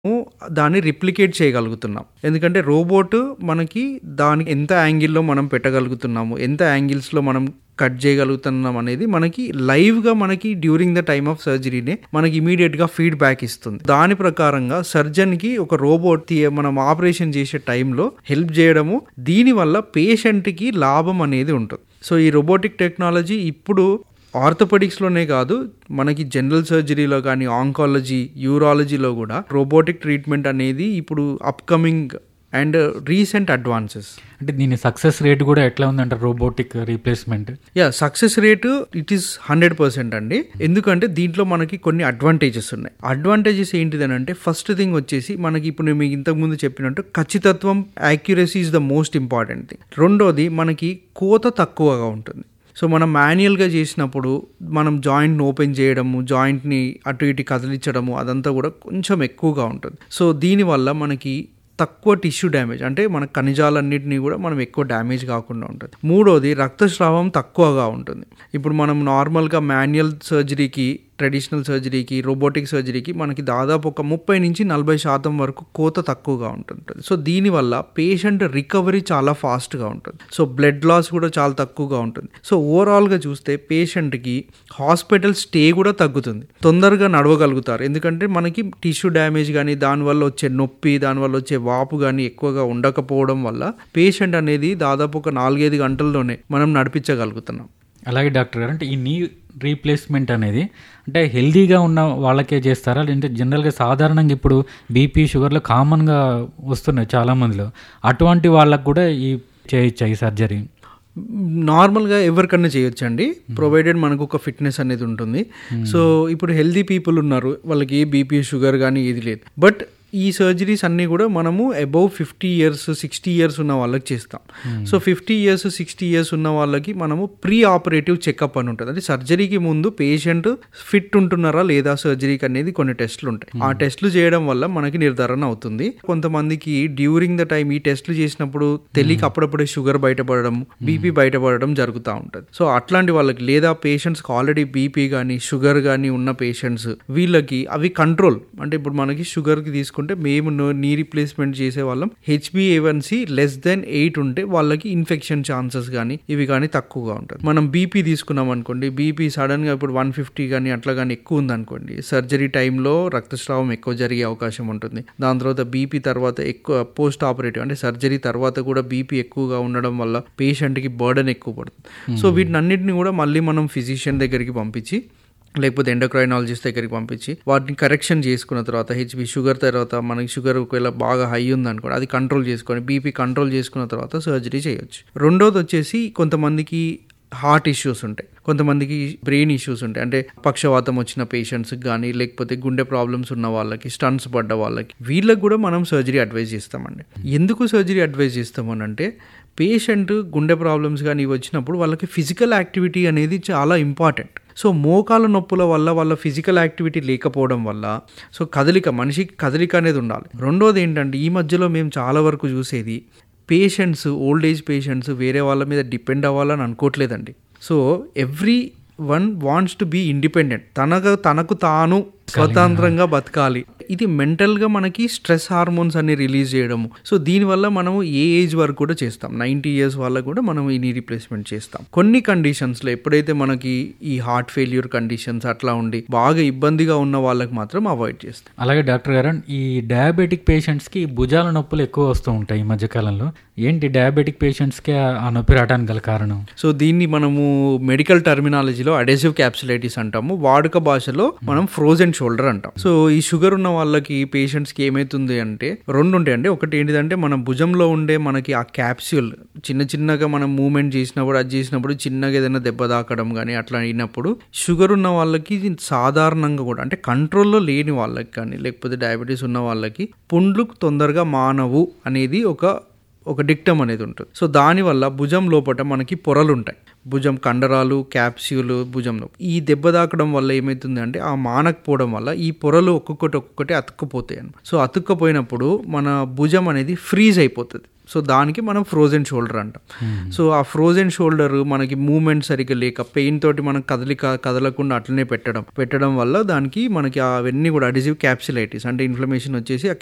దాన్ని రిప్లికేట్ చేయగలుగుతున్నాం ఎందుకంటే రోబోట్ మనకి దానికి ఎంత యాంగిల్లో మనం పెట్టగలుగుతున్నాము ఎంత యాంగిల్స్లో మనం కట్ చేయగలుగుతున్నాం అనేది మనకి లైవ్గా మనకి డ్యూరింగ్ ద టైమ్ ఆఫ్ సర్జరీనే మనకి ఇమీడియట్గా ఫీడ్బ్యాక్ ఇస్తుంది దాని ప్రకారంగా సర్జన్కి ఒక రోబోట్ తీ- మనం ఆపరేషన్ చేసే టైంలో హెల్ప్ చేయడము దీనివల్ల పేషెంట్కి లాభం అనేది ఉంటుంది సో ఈ రోబోటిక్ టెక్నాలజీ ఇప్పుడు ఆర్థోపెడిక్స్లోనే కాదు మనకి జనరల్ సర్జరీలో కానీ ఆంకాలజీ యూరాలజీలో కూడా రోబోటిక్ ట్రీట్మెంట్ అనేది ఇప్పుడు అప్కమింగ్ అండ్ రీసెంట్ అడ్వాన్సెస్ అంటే దీని సక్సెస్ రేట్ కూడా ఎట్లా ఉందంటారు robotic replacement yeah success rate it is hundred percent అండి ఎందుకంటే దీంట్లో మనకి కొన్ని అడ్వాంటేజెస్ ఉన్నాయి అడ్వాంటేజెస్ ఏంటిదని అంటే ఫస్ట్ థింగ్ వచ్చేసి మనకి ఇప్పుడు నేను మీకు ఇంతకుముందు చెప్పినట్టు ఖచ్చితత్వం accuracy is the most important thing రెండోది మనకి కోత తక్కువగా ఉంటుంది సో మనం మాన్యువల్గా చేసినప్పుడు మనం జాయింట్ని ఓపెన్ చేయడము జాయింట్ని అటు ఇటు కదిలించడము అదంతా కూడా కొంచెం ఎక్కువగా ఉంటుంది సో దీనివల్ల మనకి తక్కువ టిష్యూ డ్యామేజ్ అంటే మన ఖనిజాలన్నింటినీ కూడా మనం ఎక్కువ డ్యామేజ్ కాకుండా ఉంటుంది మూడోది రక్తస్రావం తక్కువగా ఉంటుంది ఇప్పుడు మనం నార్మల్గా మాన్యువల్ సర్జరీకి ట్రెడిషనల్ సర్జరీకి రోబోటిక్ సర్జరీకి మనకి దాదాపు ఒక ముప్పై నుంచి నలభై శాతం వరకు కోత తక్కువగా ఉంటుంటుంది సో దీనివల్ల పేషెంట్ రికవరీ చాలా ఫాస్ట్గా ఉంటుంది సో బ్లడ్ లాస్ కూడా చాలా తక్కువగా ఉంటుంది సో ఓవరాల్గా చూస్తే పేషెంట్కి హాస్పిటల్ స్టే కూడా తగ్గుతుంది తొందరగా నడవగలుగుతారు ఎందుకంటే మనకి టిష్యూ డ్యామేజ్ కానీ దానివల్ల వచ్చే నొప్పి దానివల్ల వచ్చే వాపు కానీ ఎక్కువగా ఉండకపోవడం వల్ల పేషెంట్ అనేది దాదాపు ఒక నాలుగైదు గంటల్లోనే మనం నడిపించగలుగుతున్నాం అలాగే డాక్టర్ గారు అంటే ఈ నీ రీప్లేస్మెంట్ అనేది అంటే హెల్దీగా ఉన్న వాళ్ళకే చేస్తారా లేదంటే జనరల్గా సాధారణంగా ఇప్పుడు బీపీ షుగర్లు కామన్గా వస్తున్నాయి చాలామందిలో అటువంటి వాళ్ళకు కూడా ఈ చేయొచ్చా ఈ సర్జరీ నార్మల్గా ఎవరికన్నా చేయొచ్చండి ప్రొవైడెడ్ మనకు ఒక ఫిట్నెస్ అనేది ఉంటుంది సో ఇప్పుడు హెల్దీ పీపుల్ ఉన్నారు వాళ్ళకి ఏ బీపీ షుగర్ కానీ ఏది లేదు బట్ ఈ సర్జరీస్ అన్నీ కూడా మనము above fifty years sixty years ఉన్న వాళ్ళకి చేస్తాం so fifty years sixty years ఉన్న వాళ్ళకి మనము ప్రీ ఆపరేటివ్ చెకప్ అని ఉంటుంది అంటే సర్జరీకి ముందు పేషెంట్ ఫిట్ ఉంటున్నారా లేదా సర్జరీకి అనేది కొన్ని టెస్టులు ఉంటాయి ఆ టెస్టులు చేయడం వల్ల మనకి నిర్ధారణ అవుతుంది కొంతమందికి డ్యూరింగ్ ద టైం ఈ టెస్టులు చేసినప్పుడు తెలియక అప్పుడప్పుడే షుగర్ బయటపడడం బీపీ బయటపడడం జరుగుతూ ఉంటుంది సో అట్లాంటి వాళ్ళకి లేదా పేషెంట్స్కి ఆల్రెడీ బీపీ కానీ షుగర్ కానీ ఉన్న పేషెంట్స్ వీళ్ళకి అవి కంట్రోల్ అంటే ఇప్పుడు మనకి షుగర్కి తీసుకుంటే మేము నో- నీ రీప్లేస్మెంట్ చేసే వాళ్ళం హెచ్బిఏవన్సి లెస్ దెన్ ఎయిట్ ఉంటే వాళ్ళకి ఇన్ఫెక్షన్ ఛాన్సెస్ కానీ ఇవి కానీ తక్కువగా ఉంటుంది మనం బీపీ తీసుకున్నాం అనుకోండి బీపీ సడన్గా ఇప్పుడు వన్ ఫిఫ్టీ కానీ అట్లా కానీ ఎక్కువ ఉందనుకోండి సర్జరీ టైంలో రక్తస్రావం ఎక్కువ జరిగే అవకాశం ఉంటుంది దాని తర్వాత బీపీ తర్వాత ఎక్కువ పోస్ట్ ఆపరేటివ్ అంటే సర్జరీ తర్వాత కూడా బీపీ ఎక్కువగా ఉండడం వల్ల పేషెంట్కి బర్డన్ ఎక్కువ పడుతుంది సో వీటిని అన్నిటిని కూడా మళ్ళీ మనం ఫిజిషియన్ దగ్గరికి పంపించి లేకపోతే ఎండోక్రైనాలజిస్ట్ దగ్గరికి పంపించి వాటిని కరెక్షన్ చేసుకున్న తర్వాత హెచ్బి షుగర్ తర్వాత మనకి షుగర్ ఒకవేళ బాగా హై ఉందనుకోండి అది కంట్రోల్ చేసుకొని బీపీ కంట్రోల్ చేసుకున్న తర్వాత సర్జరీ చేయొచ్చు రెండోది వచ్చేసి కొంతమందికి హార్ట్ ఇష్యూస్ ఉంటాయి కొంతమందికి బ్రెయిన్ ఇష్యూస్ ఉంటాయి అంటే పక్షవాతం వచ్చిన పేషెంట్స్కి కానీ లేకపోతే గుండె ప్రాబ్లమ్స్ ఉన్న వాళ్ళకి స్టన్స్ పడ్డ వాళ్ళకి వీళ్ళకి కూడా మనం సర్జరీ అడ్వైజ్ చేస్తామండి ఎందుకు సర్జరీ అడ్వైజ్ చేస్తామనంటే పేషెంట్ గుండె ప్రాబ్లమ్స్ కానీ ఇవి వచ్చినప్పుడు వాళ్ళకి ఫిజికల్ యాక్టివిటీ అనేది చాలా ఇంపార్టెంట్ సో మోకాల నొప్పుల వల్ల వాళ్ళ ఫిజికల్ యాక్టివిటీ లేకపోవడం వల్ల సో కదలిక మనిషికి కదలిక అనేది ఉండాలి రెండోది ఏంటంటే ఈ మధ్యలో మేము చాలా వరకు చూసేది పేషెంట్స్ ఓల్డ్ ఏజ్ పేషెంట్స్ వేరే వాళ్ళ మీద డిపెండ్ అవ్వాలని అనుకోవట్లేదండి so every one wants to be independent తనకు తనకు తాను స్వతంత్రంగా బతకాలి ఇది మెంటల్గా మనకి స్ట్రెస్ హార్మోన్స్ అన్ని రిలీజ్ చేయడము సో దీనివల్ల మనము ఏ ఏజ్ వరకు కూడా చేస్తాం నైంటీ ఇయర్స్ వాళ్ళకు కూడా మనం ఈ నీ రీప్లేస్మెంట్ చేస్తాం కొన్ని కండిషన్స్లో ఎప్పుడైతే మనకి ఈ హార్ట్ ఫెయిల్యూర్ కండిషన్స్ అట్లా ఉండి బాగా ఇబ్బందిగా ఉన్న వాళ్ళకి మాత్రం అవాయిడ్ చేస్తాం అలాగే డాక్టర్ గారు ఈ డయాబెటిక్ పేషెంట్స్కి భుజాల నొప్పులు ఎక్కువ వస్తూ ఉంటాయి ఈ మధ్యకాలంలో ఏంటి డయాబెటిక్ పేషెంట్స్కి ఆ- ఆ నొప్పి రావడానికి గల కారణం సో దీన్ని మనము మెడికల్ టర్మినాలజీలో అడెసివ్ క్యాప్సులైటిస్ అంటాము వాడుక భాషలో మనం ఫ్రోజన్ షోల్డర్ అంటాం సో ఈ షుగర్ ఉన్న వాళ్ళకి పేషెంట్స్కి ఏమైతుంది అంటే రెండు ఉంటాయండి ఒకటి ఏంటిదంటే మన భుజంలో ఉండే మనకి ఆ క్యాప్స్యూల్ చిన్న చిన్నగా మనం మూమెంట్ చేసినప్పుడు అది చేసినప్పుడు చిన్నగా ఏదైనా దెబ్బ తాకడం కానీ అట్లా అయినప్పుడు షుగర్ ఉన్న వాళ్ళకి ఇది సాధారణంగా కూడా అంటే కంట్రోల్లో లేని వాళ్ళకి కానీ లేకపోతే డయాబెటీస్ ఉన్న వాళ్ళకి పుండ్లు తొందరగా మానవు అనేది ఒక ఒక డిక్టమ్ అనేది ఉంటుంది సో దానివల్ల భుజం లోపల మనకి పొరలు ఉంటాయి భుజం కండరాలు క్యాప్స్యూల్ భుజంలో ఈ దెబ్బ తాకడం వల్ల ఏమవుతుంది అంటే ఆ మానకపోవడం వల్ల ఈ పొరలు ఒక్కొక్కటి ఒక్కొక్కటి అతుక్కుపోతాయి అన్నమాట సో అతుక్కపోయినప్పుడు మన భుజం అనేది ఫ్రీజ్ అయిపోతుంది సో దానికి మనం ఫ్రోజన్ షోల్డర్ అంటాం సో ఆ ఫ్రోజన్ షోల్డర్ మనకి మూమెంట్ సరిగ్గా లేక పెయిన్ తోటి మనం కదలిక కదలకుండా అట్లనే పెట్టడం పెట్టడం వల్ల దానికి మనకి అవన్నీ కూడా అడిజివ్ క్యాప్సిలైటిస్ అంటే ఇన్ఫ్లమేషన్ వచ్చేసి ఆ